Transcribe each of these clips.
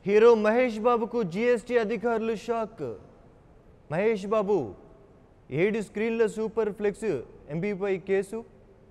Hero Mahesh బాబుకు GST అధికారులు shock Mahesh Babu ఏడు స్క్రీన్ల సూపర్ ఫ్లెక్స్ ఎంపీపై కేసు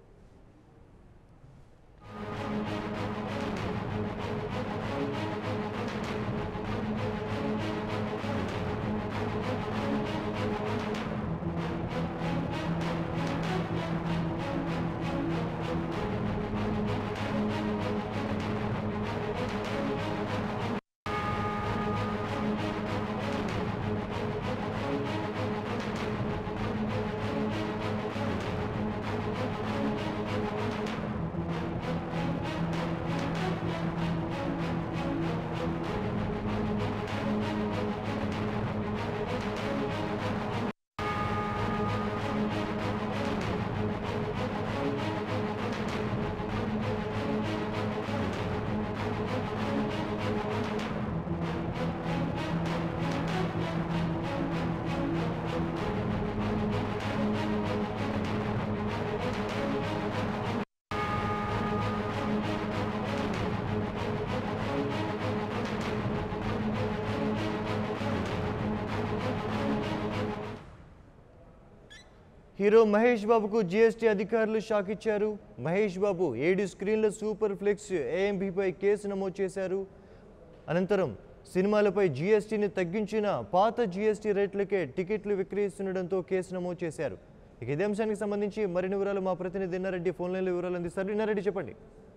హీరో మహేష్ బాబుకు జీఎస్టీ అధికారులు షాక్ ఇచ్చారు మహేష్ బాబు ఏడు స్క్రీన్ల సూపర్ ఫ్లెక్స్ ఏఎంబీపై కేసు నమోదు చేశారు అనంతరం సినిమాలపై జీఎస్టీని తగ్గించిన పాత జీఎస్టీ రేట్లకే టికెట్లు విక్రయిస్తుండడంతో కేసు నమోదు చేశారు ఇక ఇదే అంశానికి సంబంధించి మరిన్ని వివరాలు మా ప్రతినిధి ఇన్నారెడ్డి ఫోన్ లైన్లో వివరాలు అందిస్తారు ఇన్నారెడ్డి చెప్పండి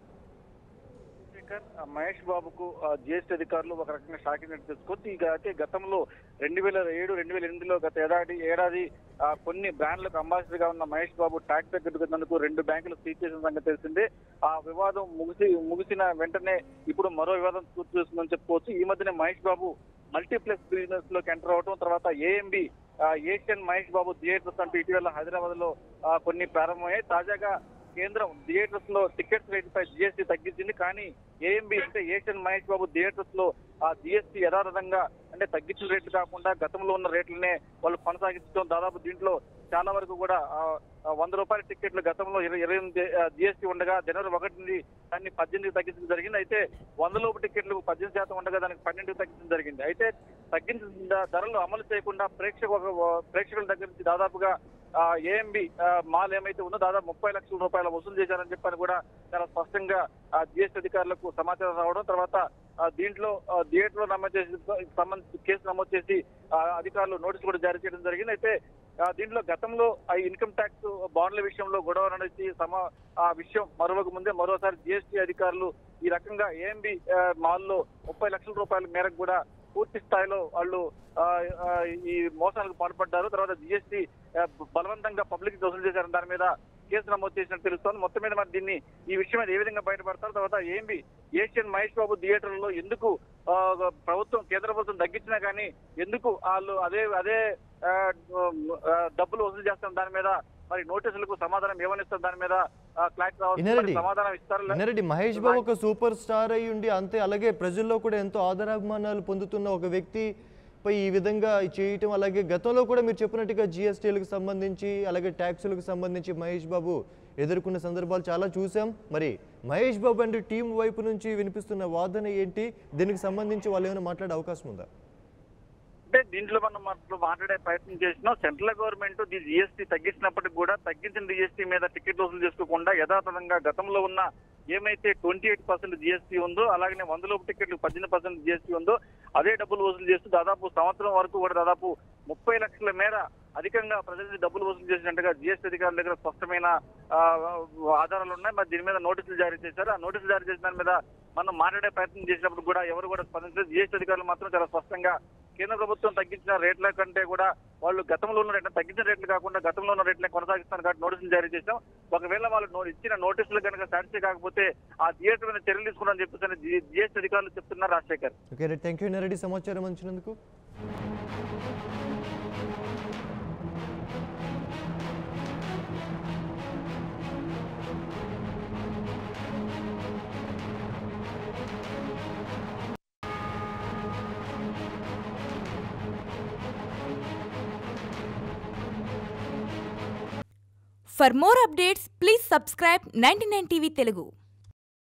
చంద్రశేఖర్ ఆ, మహేష్ బాబుకు జిఎస్టీ అధికారులు ఒక రకంగా షాక్ ఇచ్చినట్టు తెలుసుకోవచ్చు ఇక అయితే గతంలో రెండు వేల ఏడు రెండు వేల ఎనిమిదిలో గత ఏడాది ఏడాది ఆ, కొన్ని బ్రాండ్లకు అంబాసిడర్ గా ఉన్న మహేష్ బాబు ట్యాక్స్ తగ్గించుకున్నందుకు రెండు బ్యాంకులు సీజ్ చేసిన సంగతి తెలిసిందే ఆ వివాదం ముగిసి ముగిసిన వెంటనే ఇప్పుడు మరో వివాదం పూర్తి చేస్తుందని చెప్పుకోవచ్చు ఈ మధ్యనే మహేష్ బాబు మల్టీప్లెక్స్ బిజినెస్ లోకి ఎంటర్ అవడం తర్వాత AMB Asian Mahesh Babu theatres అంటూ ఇటీవల హైదరాబాద్ లో ఆ, కొన్ని ప్రారంభమయ్యాయి తాజాగా కేంద్రం థియేటర్స్ లో టికెట్స్ రేట్ పై జిఎస్టీ తగ్గించింది కానీ ఏఎంబి అంటే ఏషియన్ మహేష్ బాబు థియేటర్స్ లో ఆ జిఎస్టీ యథాతథంగా అంటే తగ్గించిన రేట్లు కాకుండా గతంలో ఉన్న రేట్లనే వాళ్ళు కొనసాగించడం దాదాపు దీంట్లో చాలా వరకు కూడా ఆ, ఆ, వంద రూపాయల టికెట్లు గతంలో ఇరవై ఇరవై ఎనిమిది జిఎస్టీ ఉండగా జనవరి ఒకటి నుండి దాన్ని పద్దెనిమిది తగ్గించడం జరిగింది అయితే వంద లోపు టికెట్లు పద్దెనిమిది శాతం ఉండగా దానికి పన్నెండు తగ్గించడం జరిగింది అయితే తగ్గించిన ద- ధరలు అమలు చేయకుండా ప్రేక్షక ప్రేక్షకుల దగ్గర నుంచి దాదాపుగా ఏఎంబి మాల్ ఏమైతే ఉందో దాదాపు ముప్పై లక్షల రూపాయల వసూలు చేశారని చెప్పని కూడా చాలా స్పష్టంగా జిఎస్టీ అధికారులకు సమాచారం రావడం తర్వాత ఆ, దీంట్లో థియేటర్ లో నమోదు చేసి సంబంధించి కేసు నమోదు చేసి ఆ, అధికారులు నోటీస్ కూడా జారీ చేయడం జరిగింది అయితే ఆ, దీంట్లో గతంలో ఆ ఇన్కమ్ ట్యాక్స్ బాండ్ల విషయంలో గొడవ నడిచి సమ ఆ విషయం మరొక ముందే మరోసారి జిఎస్టీ అధికారులు ఈ రకంగా ఏఎంబి మాల్లో ముప్పై లక్షల రూపాయల మేరకు కూడా పూర్తి స్థాయిలో వాళ్ళు ఆ, ఆ, ఈ మోసాలకు పాల్పడ్డారు తర్వాత జిఎస్టీ బలవంతంగా పబ్లిక్ వసూలు చేశారని దాని మీద కేసు నమోదు చేసినట్టు తెలుస్తోంది మొత్తం మీద మరి దీన్ని ఈ విషయం మీద ఏ విధంగా బయటపడతారు తర్వాత ఏంబి ఏషియన్ మహేష్ బాబు థియేటర్లలో ఎందుకు ఆ, ప్రభుత్వం కేంద్ర ప్రభుత్వం తగ్గించినా కానీ ఎందుకు వాళ్ళు అదే అదే ఆ, ఆ, డబ్బులు వసూలు చేస్తాం దాని మీద మరి నోటీసులకు సమాధానం ఏమనిస్తారు దాని మీద ఆ, క్లారిటీ రావచ్చు ఇన్నారెడ్డి. మరి సమాధానం ఇస్తారా లేదా? ఇన్నారెడ్డి మహేష్ బాబు ఒక సూపర్ స్టార్ అయి ఉండి అంతే అలాగే ప్రజల్లో కూడా ఎంతో ఆదరాభిమానాలు పొందుతున్న ఒక వ్యక్తి పై ఈ విధంగా చేయటం అలాగే గతంలో కూడా మీరు చెప్పినట్టుగా జిఎస్టీలకు సంబంధించి అలాగే ట్యాక్సులకు సంబంధించి మహేష్ బాబు ఎదుర్కొన్న సందర్భాలు చాలా చూసాం మరి మహేష్ బాబు అండ్ టీం వైపు నుంచి వినిపిస్తున్న వాదన ఏంటి దీనికి సంబంధించి వాళ్ళు ఏమైనా మాట్లాడే అవకాశం ఉందా అంటే దీంట్లో మనం మాట్లా- మాట్లాడే ప్రయత్నం చేసినాం సెంట్రల్ గవర్నమెంట్ ది జిఎస్టీ తగ్గించినప్పటికీ కూడా తగ్గించిన జిఎస్టీ మీద టికెట్ వసూలు చేసుకోకుండా యథాతథంగా గతంలో ఉన్న ఏమైతే ట్వంటీ ఎయిట్ పర్సెంట్ జిఎస్టీ ఉందో అలాగనే వందలోపు టికెట్లు పద్దెనిమిది పర్సెంట్ జిఎస్టీ ఉందో అదే డబ్బులు వసూలు చేస్తూ దాదాపు సంవత్సరం వరకు కూడా దాదాపు ముప్పై లక్షల మేర అధికంగా ప్రజల నుంచి డబ్బులు వసూలు చేసినట్టుగా జిఎస్టీ అధికారుల దగ్గర స్పష్టమైన ఆ, ఆధారాలు ఉన్నాయి మరి దీని మీద నోటీసులు జారీ చేశారు ఆ నోటీసులు జారీ చేసిన దాని మీద మనం మాట్లాడే ప్రయత్నం చేసినప్పుడు కూడా ఎవరు కూడా స్పందించలేదు జిఎస్టీ అధికారులు మాత్రం చాలా స్పష్టంగా కేంద్ర ప్రభుత్వం తగ్గించిన రేట్ల కంటే కూడా వాళ్ళు గతంలో ఉన్న రేట్లు తగ్గించిన రేట్లు కాకుండా గతంలో ఉన్న రేట్లే కొనసాగిస్తారు కాబట్టి నోటీసులు జారీ చేశాం ఒకవేళ వాళ్ళు నో- ఇచ్చిన నోటీసులు కనుక సాటిస్ఫై కాకపోతే ఆ థియేటర్ మీద చర్యలు తీసుకున్నారని చెప్పేసి జిఎస్టీ అధికారులు చెప్తున్నారు Rajasekhar okay thank you Innareddy సమాచారం అందించినందుకు For more updates, please subscribe 99 TV Telugu.